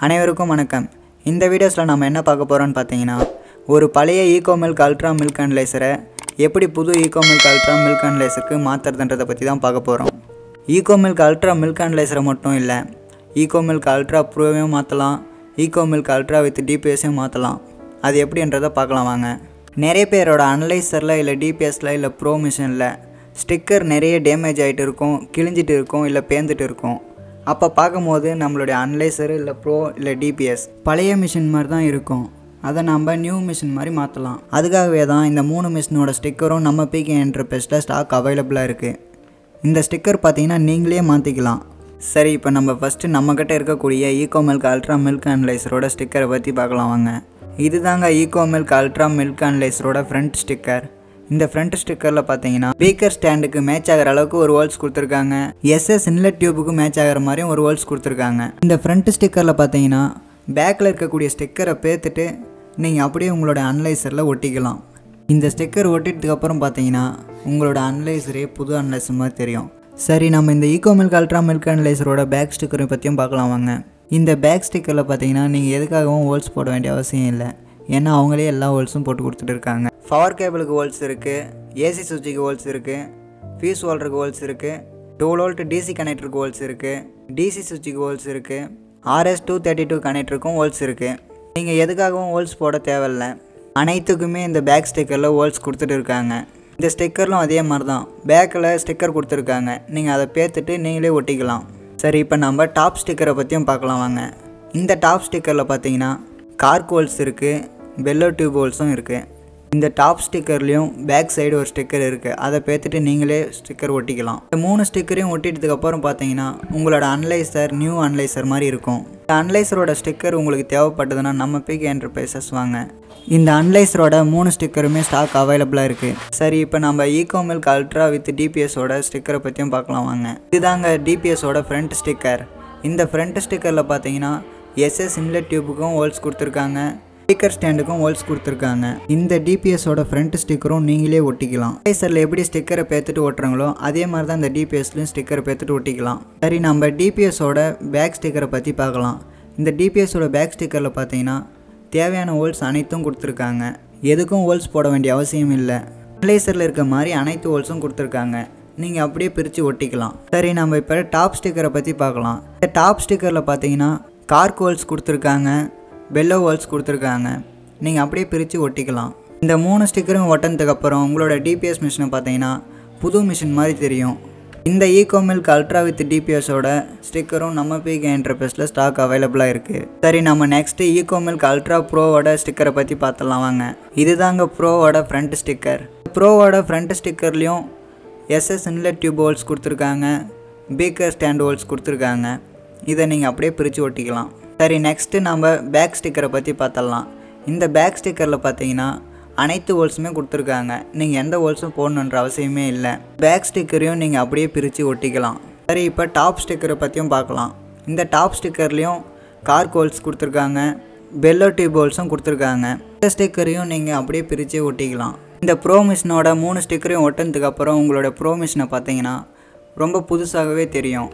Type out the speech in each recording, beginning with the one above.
அனைவருக்கும் வணக்கம் இந்த வீடியோஸில் நம்ம என்ன பார்க்க போகிறோம்னு பார்த்தீங்கன்னா ஒரு பழைய ஈகோ மில்க் அல்ட்ரா மில்க் அனலைசரை எப்படி புது ஈகோ மில்க் அல்ட்ரா மில்க் அனலைசருக்கு மாற்றுறதுன்றதை பற்றி தான் பார்க்க போகிறோம் ஈகோ மில்க் அல்ட்ரா மில்க் அனலைசரை மட்டும் இல்லை ஈகோ மில்க் அல்ட்ரா ப்ரோவையும் மாற்றலாம் ஈகோ மில்க் அல்ட்ரா வித் டிபிஎஸையும் மாற்றலாம் அது எப்படின்றதை பார்க்கலாம் வாங்க நிறைய பேரோட அனலைசரில் இல்லை டிபிஎஸில் இல்லை ப்ரோ மிஷினில் ஸ்டிக்கர் நிறைய டேமேஜ் ஆகிட்டு இருக்கும் கிழிஞ்சிட்டு இருக்கும் இல்லை பேந்துட்டு இருக்கும் அப்போ பார்க்கும்போது நம்மளுடைய அனலைசர் இல்லை ப்ரோ இல்லை டிபிஎஸ் பழைய மிஷின் மாதிரி தான் இருக்கும் அதை நம்ம நியூ மிஷின் மாதிரி மாற்றலாம் அதுக்காகவே தான் இந்த மூணு மிஷினோட ஸ்டிக்கரும் நம்ம பிகே என்டர்பிரைஸில் ஸ்டாக் அவைலபிளாக இருக்குது இந்த ஸ்டிக்கர் பார்த்தீங்கன்னா நீங்களே மாற்றிக்கலாம் சரி இப்போ நம்ம ஃபஸ்ட்டு நம்மக்கிட்ட இருக்கக்கூடிய ஈகோ மில்க் அல்ட்ரா மில்க் அனலைசரோட ஸ்டிக்கரை பற்றி பார்க்கலாம் வாங்க இதுதாங்க ஈகோ மில்க் அல்ட்ரா மில்க் அனலைசரோட ஃப்ரண்ட் ஸ்டிக்கர் இந்த ஃப்ரண்ட் ஸ்டிக்கரில் பார்த்தீங்கன்னா பீக்கர் ஸ்டாண்டுக்கு மேட்ச் ஆகிற அளவுக்கு ஒரு ஹோல்ஸ் கொடுத்துருக்காங்க எஸ்எஸ் இன்லெட் டியூபுக்கு மேட்ச் ஆகிற மாதிரியும் ஒரு ஹோல்ஸ் கொடுத்துருக்காங்க இந்த ஃப்ரண்ட் ஸ்டிக்கரில் பார்த்தீங்கன்னா பேக்கில் இருக்கக்கூடிய ஸ்டிக்கரை பேத்துட்டு நீங்கள் அப்படியே உங்களோட அனலைசரில் ஒட்டிக்கலாம் இந்த ஸ்டிக்கர் ஒட்டிட்டதுக்கு அப்புறம் பார்த்தீங்கன்னா உங்களோட அனலைசரே புது அனலைசர் மாதிரி தெரியும் சரி நம்ம இந்த ஈகோ மில்க் அல்ட்ரா மில்க் அனலைசரோட பேக் ஸ்டிக்கரை பற்றியும் பார்க்கலாம் வாங்க இந்த பேக் ஸ்டிக்கரில் பார்த்தீங்கன்னா நீங்கள் எதுக்காகவும் ஹோல்ஸ் போட வேண்டிய அவசியம் இல்லை ஏன்னா அவங்களே எல்லா ஹோல்ஸும் போட்டு கொடுத்துட்டு இருக்காங்க பவர் கேபிளுக்கு ஹோல்ஸ் இருக்குது ஏசி சுவிட்சுக்கு ஹோல்ஸ் இருக்குது ஃபீஸ் ஹோல்டருக்கு ஹோல்ஸ் இருக்குது டூ வோல்ட் டிசி கனெக்டருக்கு ஹோல்ஸ் இருக்குது டிசி சுவிட்சுக்கு ஹோல்ஸ் இருக்குது ஆர்எஸ் டூ தேர்ட்டி டூ கனெக்டருக்கும் ஹோல்ஸ் இருக்குது நீங்கள் எதுக்காகவும் ஹோல்ஸ் போட தேவையில்ல அனைத்துக்குமே இந்த பேக் ஸ்டிக்கரில் ஹோல்ஸ் கொடுத்துட்டு இருக்காங்க இந்த ஸ்டிக்கர்லும் அதே மாதிரி தான் பேக்கில் ஸ்டிக்கர் கொடுத்துருக்காங்க நீங்கள் அதை பேத்துட்டு நீங்களே ஒட்டிக்கலாம் சரி இப்போ நம்ம டாப் ஸ்டிக்கரை பற்றியும் பார்க்கலாம் வாங்க இந்த டாப் ஸ்டிக்கரில் பார்த்தீங்கன்னா கார்க் ஹோல்ஸ் இருக்குது பெல்லோ டியூப் ஹோல்ஸும் இருக்குது இந்த டாப் ஸ்டிக்கர்லேயும் பேக் சைடு ஒரு ஸ்டிக்கர் இருக்குது அதை பேத்துட்டு நீங்களே ஸ்டிக்கர் ஒட்டிக்கலாம் இந்த மூணு ஸ்டிக்கரையும் ஒட்டிட்டதுக்கு அப்புறம் பார்த்தீங்கன்னா உங்களோட அனலைசர் நியூ அனலைசர் மாதிரி இருக்கும் இந்த அனலைசரோட ஸ்டிக்கர் உங்களுக்கு தேவைப்பட்டதுன்னா நம்ம பிக் என்டர்பிரைசஸ் வாங்க இந்த அனலைசரோட மூணு ஸ்டிக்கருமே ஸ்டாக் அவைலபிளாக இருக்குது சரி இப்போ நம்ம ஈகோ மில்க் அல்ட்ரா வித் டிபிஎஸோட ஸ்டிக்கரை பற்றியும் பார்க்கலாம் வாங்க இதுதாங்க டிபிஎஸோட ஃப்ரண்ட் ஸ்டிக்கர் இந்த ஃப்ரண்ட் ஸ்டிக்கரில் பார்த்தீங்கன்னா எஸ்எஸ் இன்லெட் டியூபுக்கும் ஹோல்ஸ் கொடுத்துருக்காங்க ஸ்பீக்கர் ஸ்டாண்டுக்கும் ஹோல்ஸ் கொடுத்துருக்காங்க இந்த டிபிஎஸோட ஃப்ரண்ட் ஸ்டிக்கரும் நீங்களே ஒட்டிக்கலாம் லேசரில் எப்படி ஸ்டிக்கரை பேத்துட்டு ஒட்டுறாங்களோ அதே மாதிரி தான் இந்த டிபிஎஸ்லையும் ஸ்டிக்கரை பேத்துட்டு ஒட்டிக்கலாம் சரி நம்ம டிபிஎஸோட பேக் ஸ்டிக்கரை பற்றி பார்க்கலாம் இந்த டிபிஎஸோட பேக் ஸ்டிக்கரில் பார்த்தீங்கன்னா தேவையான ஹோல்ஸ் அனைத்தும் கொடுத்துருக்காங்க எதுக்கும் ஹோல்ஸ் போட வேண்டிய அவசியம் இல்லை லேசரில் இருக்க மாதிரி அனைத்து ஹோல்ஸும் கொடுத்துருக்காங்க நீங்கள் அப்படியே பிரித்து ஒட்டிக்கலாம் சரி நம்ம இப்போ டாப் ஸ்டிக்கரை பற்றி பார்க்கலாம் இந்த டாப் ஸ்டிக்கரில் பார்த்தீங்கன்னா கார்க் ஹோல்ஸ் கொடுத்துருக்காங்க பெல்லோ ஹோல்ஸ் கொடுத்துருக்காங்க நீங்கள் அப்படியே பிரித்து ஒட்டிக்கலாம் இந்த மூணு ஸ்டிக்கரும் ஒட்டினதுக்கப்புறம் உங்களோட டிபிஎஸ் மிஷினை பார்த்தீங்கன்னா புது மிஷின் மாதிரி தெரியும் இந்த ஈகோ மில்க் அல்ட்ரா வித் டிபிஎஸோட ஸ்டிக்கரும் நம்ம பிகே என்டர்பிரைஸில் ஸ்டாக் அவைலபிளாக இருக்குது சரி நம்ம நெக்ஸ்ட்டு ஈகோ மில்க் அல்ட்ரா ப்ரோவோட ஸ்டிக்கரை பற்றி பார்த்துடலாம் வாங்க இதுதாங்க ப்ரோவோட ஃப்ரண்ட் ஸ்டிக்கர் ப்ரோவோட ஃப்ரண்ட் ஸ்டிக்கர்லேயும் எஸ்எஸ் இன்லெட் டியூப் ஹோல்ஸ் கொடுத்துருக்காங்க பீக்கர் ஸ்டாண்ட் ஹோல்ஸ் கொடுத்துருக்காங்க இதை நீங்கள் அப்படியே பிரித்து ஒட்டிக்கலாம் சரி நெக்ஸ்ட்டு நம்ம பேக் ஸ்டிக்கரை பற்றி பார்த்தலாம் இந்த பேக் ஸ்டிக்கரில் பார்த்தீங்கன்னா அனைத்து ஹோல்ஸுமே கொடுத்துருக்காங்க நீங்கள் எந்த ஹோல்ஸும் போடணுன்ற அவசியமே இல்லை பேக் ஸ்டிக்கரையும் நீங்கள் அப்படியே பிரித்து ஒட்டிக்கலாம் சரி இப்போ டாப் ஸ்டிக்கரை பற்றியும் பார்க்கலாம் இந்த டாப் ஸ்டிக்கர்லேயும் கார்க் ஹோல்ஸ் கொடுத்துருக்காங்க பெல்லோ டியூப் ஹோல்ஸும் கொடுத்துருக்காங்க இந்த ஸ்டிக்கரையும் நீங்கள் அப்படியே பிரித்து ஒட்டிக்கலாம் இந்த ப்ரோ மிஷினோட மூணு ஸ்டிக்கரையும் ஒட்டினதுக்கப்புறம் உங்களோட ப்ரோ மிஷினை பார்த்தீங்கன்னா ரொம்ப புதுசாகவே தெரியும்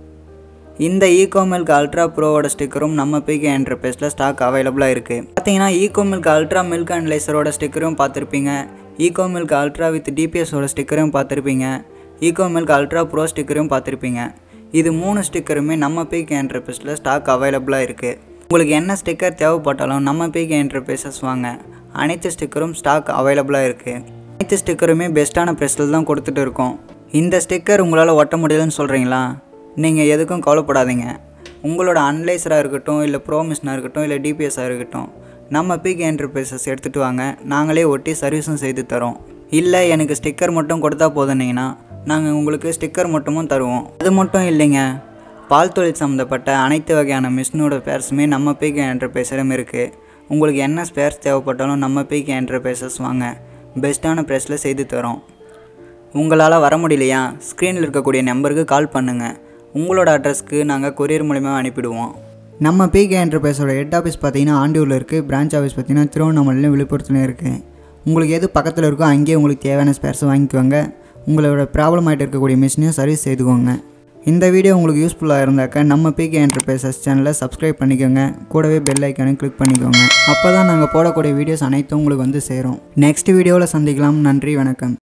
இந்த ஈகோ மில்க் அல்ட்ரா ப்ரோவோட ஸ்டிக்கரும் நம்ம பிகே என்டர்பிரைஸில் ஸ்டாக் அவைலபிளாக இருக்குது பார்த்தீங்கன்னா ஈகோ மில்க் அல்ட்ரா மில்க் அனலைசரோட ஸ்டிக்கரும் பார்த்துருப்பீங்க ஈகோ மில்க் அல்ட்ரா வித் டிபிஎஸோட ஸ்டிக்கரும் பார்த்துருப்பீங்க ஈகோ மில்க் அல்ட்ரா ப்ரோ ஸ்டிக்கரும் பார்த்துருப்பீங்க இது மூணு ஸ்டிக்கருமே நம்ம பிகே என்டர்பிரைஸில் ஸ்டாக் அவைலபிளாக இருக்குது உங்களுக்கு என்ன ஸ்டிக்கர் தேவைப்பட்டாலும் நம்ம பிகே என்டர்பிரைசஸ் வாங்க அனைத்து ஸ்டிக்கரும் ஸ்டாக் அவைலபிளாக இருக்குது அனைத்து ஸ்டிக்கருமே பெஸ்ட்டான ப்ரைஸில் தான் கொடுத்துட்டு இருக்கோம் இந்த ஸ்டிக்கர் உங்களால் ஒட்ட முடியலன்னு சொல்கிறீங்களா நீங்கள் எதுக்கும் கவலைப்படாதீங்க உங்களோட அனலைசராக இருக்கட்டும் இல்லை ப்ரோ மிஷினாக இருக்கட்டும் இல்லை டிபிஎஸ்ஸாக இருக்கட்டும் நம்ம பிக் என்டர்பிரைசஸ் எடுத்துகிட்டு வாங்க நாங்களே ஒட்டி சர்வீஸும் செய்து தரோம் இல்லை எனக்கு ஸ்டிக்கர் மட்டும் கொடுத்தா போதுனீங்கன்னா நாங்கள் உங்களுக்கு ஸ்டிக்கர் மட்டுமும் தருவோம் அது மட்டும் இல்லைங்க பால் தொழில் சம்மந்தப்பட்ட அனைத்து வகையான மிஷினோட ஸ்பேர்ஸுமே நம்ம பிக் என்டர்பிரைஸிலும் இருக்குது உங்களுக்கு என்ன ஸ்பேர்ஸ் தேவைப்பட்டாலும் நம்ம பிக் என்டர்பிரைசஸ் வாங்க பெஸ்ட்டான ப்ரைஸில் செய்து தரோம் உங்களால் வர முடியலையா ஸ்க்ரீனில் இருக்கக்கூடிய நம்பருக்கு கால் பண்ணுங்கள் உங்களோட அட்ரஸ்க்கு நாங்கள் கொரியர் மூலிமா அனுப்பிடுவோம் நம்ம பிகே என்டர்பிரைஸோட ஹெட் ஆஃபீஸ் பார்த்தீங்கன்னா ஆண்டியூரில் இருக்குது பிரான்ச் ஆஃபீஸ் பார்த்தீங்கன்னா திருவண்ணாமலையிலும் விழுப்புரத்துலையும் இருக்குது உங்களுக்கு எது பக்கத்தில் இருக்கோ அங்கேயே உங்களுக்கு தேவையான ஸ்பேர்ஸை வாங்கிக்குவாங்க உங்களோட ப்ராப்ளம் ஆகிட்டு இருக்கக்கூடிய மிஷினையும் சர்வீஸ் செய்துக்கோங்க இந்த வீடியோ உங்களுக்கு யூஸ்ஃபுல்லாக இருந்தாக்க நம்ம பிகே என்டர்பிரைசஸ் சேனலை சப்ஸ்கிரைப் பண்ணிக்கோங்க கூடவே பெல் ஐக்கானையும் கிளிக் பண்ணிக்கோங்க அப்போ தான் நாங்கள் போடக்கூடிய வீடியோஸ் அனைத்தும் உங்களுக்கு வந்து சேரும் நெக்ஸ்ட் வீடியோவில் சந்திக்கலாம் நன்றி வணக்கம்